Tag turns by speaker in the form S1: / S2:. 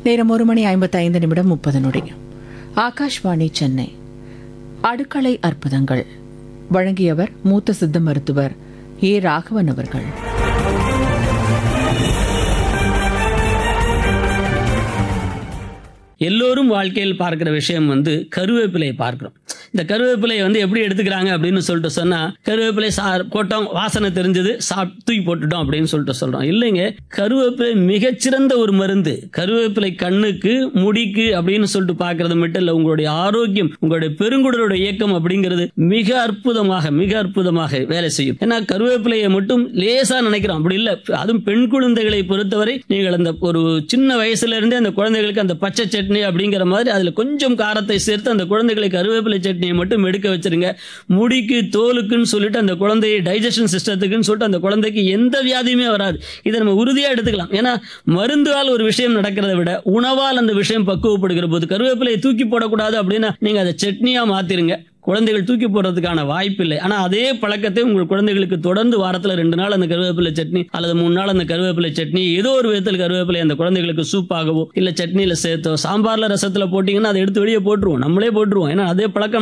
S1: நேரம் ஒரு மணி ஐம்பத்தைந்து நிமிடம் முப்பது நொடி ஆகாஷ்வாணி சென்னை அடுக்களை அற்புதங்கள் வழங்கியவர் மூத்த சித்த மருத்துவர் ஏ ராகவன் அவர்கள்
S2: எல்லோரும் வாழ்க்கையில் பார்க்கிற விஷயம் வந்து கருவேப்பிலையை பார்க்கிறோம் இந்த கருவேப்பிலையை வந்து எப்படி எடுத்துக்கிறாங்க அப்படின்னு சொல்லிட்டு சொன்னா கருவேப்பிலை சா போட்டோம் வாசனை தெரிஞ்சது சாப் தூக்கி போட்டுட்டோம் அப்படின்னு சொல்லிட்டு சொல்றோம் இல்லைங்க கருவேப்பிலை மிகச்சிறந்த ஒரு மருந்து கருவேப்பிலை கண்ணுக்கு முடிக்கு அப்படின்னு சொல்லிட்டு பார்க்கறது மட்டும் இல்லை உங்களுடைய ஆரோக்கியம் உங்களுடைய பெருங்குடலோட இயக்கம் அப்படிங்கிறது மிக அற்புதமாக மிக அற்புதமாக வேலை செய்யும் ஏன்னா கருவேப்பிலையை மட்டும் லேசா நினைக்கிறோம் அப்படி இல்லை அதுவும் பெண் குழந்தைகளை பொறுத்தவரை நீங்கள் அந்த ஒரு சின்ன வயசுல இருந்தே அந்த குழந்தைகளுக்கு அந்த பச்சை சட்னி அப்படிங்கிற மாதிரி அதுல கொஞ்சம் காரத்தை சேர்த்து அந்த குழந்தைகளை கருவேப்பிலை சட்னியை மட்டும் எடுக்க வச்சிருங்க முடிக்கு தோலுக்குன்னு சொல்லிட்டு அந்த குழந்தைய டைஜஷன் சிஸ்டத்துக்குன்னு சொல்லிட்டு அந்த குழந்தைக்கு எந்த வியாதியுமே வராது இதை நம்ம உறுதியா எடுத்துக்கலாம் ஏன்னா மருந்தால் ஒரு விஷயம் நடக்கிறத விட உணவால் அந்த விஷயம் பக்குவப்படுகிற போது கருவேப்பிலையை தூக்கி போடக்கூடாது அப்படின்னா நீங்க அதை சட்னியா மாத்திருங்க குழந்தைகள் தூக்கி போடுறதுக்கான வாய்ப்பு இல்லை ஆனால் அதே பழக்கத்தை உங்கள் குழந்தைகளுக்கு தொடர்ந்து வாரத்தில் ரெண்டு நாள் அந்த கருவேப்பிலை சட்னி அல்லது மூணு நாள் அந்த கருவேப்பிலை சட்னி ஏதோ ஒரு விதத்தில் கருவேப்பிலை அந்த குழந்தைகளுக்கு சூப்பாகவோ இல்லை சட்னியில் சேர்த்தோ சாம்பாரில் ரசத்தில் போட்டிங்கன்னா அதை எடுத்து வெளியே போட்டுருவோம் நம்மளே போட்டுருவோம் ஏன்னா அதே பழக்கம்